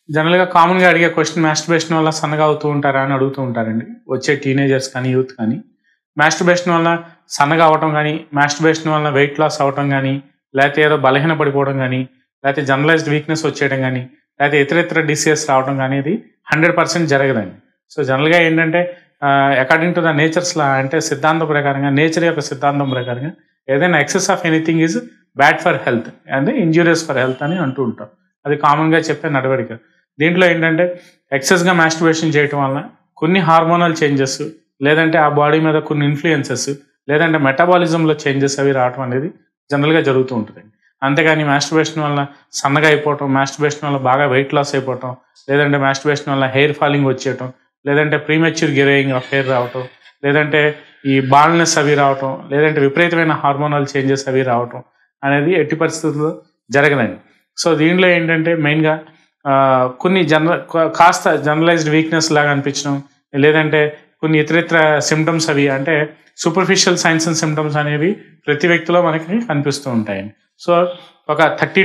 జనరల్‌గా కామన్‌గా అడిగే క్వెషన్ మాస్టర్బేషన్ వల్ల సన్నగా అవుతూ ఉంటారా అని అడుగుతూ ఉంటారండి. వచ్చే టీనేజర్స్ కానీ, యూత్ కానీ. మాస్టర్బేషన్ వల్ల సన్నగా అవ్వటం గానీ, మాస్టర్బేషన్ వల్ల వెయిట్ లాస్ అవ్వటం గానీ, లేతే ఏదో బలహీన పడిపోవడం గానీ, లేతే జనరలైజ్డ్ వీక్‌నెస్ వచ్చేయడం గానీ, లేతే ఇతరితర డిసీజెస్ రావడం గానీ ఇది 100% జరగదండి. సో, జనరల్‌గా ఏంటంటే ah, according to the nature's law అంటే సిద్ధాంతం ప్రకారంగా నేచర్ యొక్క సిద్ధాంతం ప్రకారంగా ఏదైనా excess of anything is bad for health and injurious for health అని అంటూ ఉంటాం. అది కామన్‌గా చెప్పే నడవడిక. దీంట్లో ఏంటంటే ఎక్సెస్‌గా మాస్టర్బేషన్ చేయటం వలన కొన్ని హార్మోనల్ చేంజెస్ లేదంటే ఆ బాడీ మీద కొన్ని ఇన్‌ఫ్లూయెన్సెస్ లేదంటే మెటబాలిజంలో చేంజెస్ అవి రావటం అనేది జనరల్‌గా జరుగుతూ ఉంటదండి. అంతేగాని మాస్టర్బేషన్ వల్ల సన్నగా అయిపోవటం, మాస్టర్బేషన్ వల్ల బాగా వెయిట్ లాస్ అయిపోవటం, లేదంటే మాస్టర్బేషన్ వల్ల హెయిర్ ఫాలింగ్ వచ్చేయటం, లేదంటే ప్రీమెచ్యూర్ గ్రేయింగ్ ఆఫ్ హెయిర్ రావటం, లేదంటే ఈ బాల్డ్‌నెస్ అవి రావటం, లేదంటే విపరీతమైన హార్మోనల్ చేంజెస్ అవి రావటం అనేది ఎట్టి పరిస్థితుల్లో జరగదండి. సో, దీంట్లో ఏంటంటే మెయిన్‌గా ఆహ్, కొన్ని జనర క కాస్త జనరలైజ్డ్ వీక్‌నెస్ లాగా అనిపించడం, లేదంటే కొన్ని ఇతరితర సింప్టమ్స్ అవి అంటే సూపర్ఫిషియల్ సైన్స్ అండ్ సింప్టమ్స్ అనేవి ప్రతి వ్యక్తిలో మనకి కనిపిస్తూ ఉంటాయండి. సో, ఒక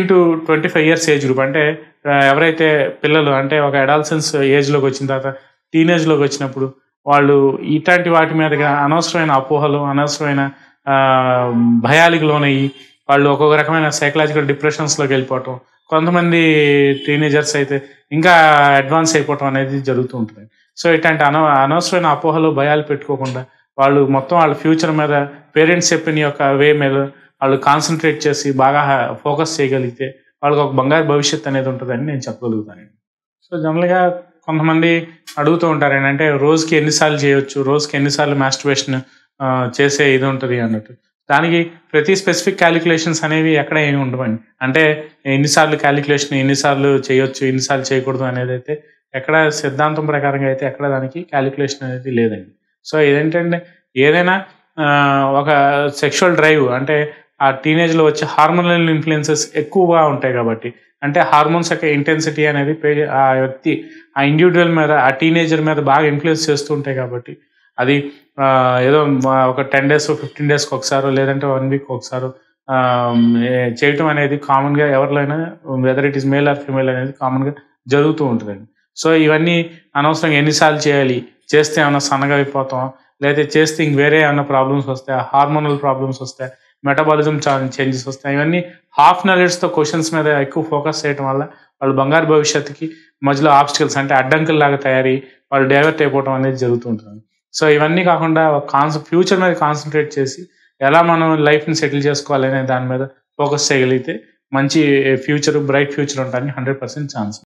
13-25 ఇయర్స్ ఏజ్ గ్రూప్ అంటే ఆహ్, ఎవరైతే పిల్లలు అంటే ఒక అడాలసెన్స్ ఏజ్‌లోకి వచ్చిన తర్వాత టీనేజ్‌లోకి వచ్చినప్పుడు వాళ్ళు ఇట్లాంటి వాటి మీదగా అనవసరమైన అపోహలు, అనవసరమైన ఆహ్, భయాలకు లోనయ్యి వాళ్ళు ఒక్కొక్క రకమైన సైకలాజికల్ డిప్రెషన్స్‌లోకి వెళ్ళిపోవటం. కొంతమంది టీనేజర్స్ అయితే ఇంకా అడ్వాన్స్ అయిపోవటం అనేది జరుగుతూ ఉంటది. సో, ఇట్లాంటి అన అనవసరమైన అపోహలు, భయాలు పెట్టుకోకుండా వాళ్ళు మొత్తం వాళ్ళ ఫ్యూచర్ మీద పేరెంట్స్ చెప్పిన యొక్క వే మీద వాళ్ళు కాన్సంట్రేట్ చేసి బాగా హ ఫోకస్ చేయగలిగితే వాళ్ళకి ఒక బంగారు భవిష్యత్తు అనేది ఉంటదని నేను చెప్పగలుగుతానండి. సో, జనరల్‌గా కొంతమంది అడుగుతూ ఉంటారు ఏంటంటే రోజుకి ఎన్ని సార్లు చేయొచ్చు? రోజుకి ఎన్ని సార్లు మాస్టర్బేషన్ ఆహ్, చేసే ఇది ఉంటది అన్నట్టు. దానికి ప్రతి స్పెసిఫిక్ కాలిక్యులేషన్స్ అనేవి ఎక్కడ ఏమి ఉండవండి. అంటే ఎన్ని సార్లు కాలిక్యులేషన్ ఎన్ని సార్లు చేయొచ్చు, ఎన్ని సార్లు చేయకూడదు అనేదైతే ఎక్కడ సిద్ధాంతం ప్రకారంగా అయితే ఎక్కడ దానికి కాలిక్యులేషన్ అనేది లేదండి. సో, ఇదేంటంటే ఏదైనా ఆహ్, ఒక సెక్షువల్ డ్రైవ్ అంటే ఆ టీనేజ్‌లో వచ్చే హార్మోనల్ ఇన్‌ఫ్లూయెన్సెస్ ఎక్కువగా ఉంటాయి కాబట్టి అంటే హార్మోన్స్ యొక్క ఇంటెన్సిటీ అనేది పే ఆ వ్యక్తి ఆ ఇండివిడ్యువల్ మీద ఆ టీనేజర్ మీద బాగా ఇన్‌ఫ్లూయెన్స్ చేస్తూ ఉంటాయి కాబట్టి అది ఆహ్, ఏదో మ ఒక 10 డేస్, 15 డేస్‌కి ఒకసారో లేదంటే 1 వీక్‌కి ఒకసారో ఆహ్, ఏ చేయటం అనేది కామన్‌గా ఎవరిలో అయినా whether it is male or female అనేది కామన్‌గా జరుగుతూ ఉంటదండి. సో, ఇవన్నీ అనవసరంగా ఎన్ని సార్లు చేయాలి? చేస్తే ఏమన్నా సన్నగా అయిపోతామా? లేతే చేస్తే ఇంక వేరే ఏమన్నా ప్రాబ్లమ్స్ వస్తాయా? హార్మోనల్ ప్రాబ్లమ్స్ వస్తాయా? మెటబాలిజం చా చేంజెస్ వస్తాయా? ఇవన్నీ హాఫ్ నాలెడ్జ్‌తో క్వెషన్స్ మీద ఎక్కువ ఫోకస్ చేయటం వల్ల వాళ్ళు బంగారు భవిష్యత్తుకి మధ్యలో ఆబ్స్టికల్స్ అంటే అడ్డంకుల్లాగా తయారయ్యి వాళ్ళు డైవర్ట్ అయిపోవటం అనేది జరుగుతూ ఉంటదండి. సో, ఇవన్నీ కాకుండా ఒక కాన్స ఫ్యూచర్ మీద కాన్సంట్రేట్ చేసి ఎలా మనం లైఫ్‌ని సెటిల్ చేసుకోవాలి అనే దాని మీద ఫోకస్ చేయగలిగితే మంచి ఫ్యూచర్, బ్రైట్ ఫ్యూచర్ ఉండడానికి 100% ఛాన్స్ ఉంది.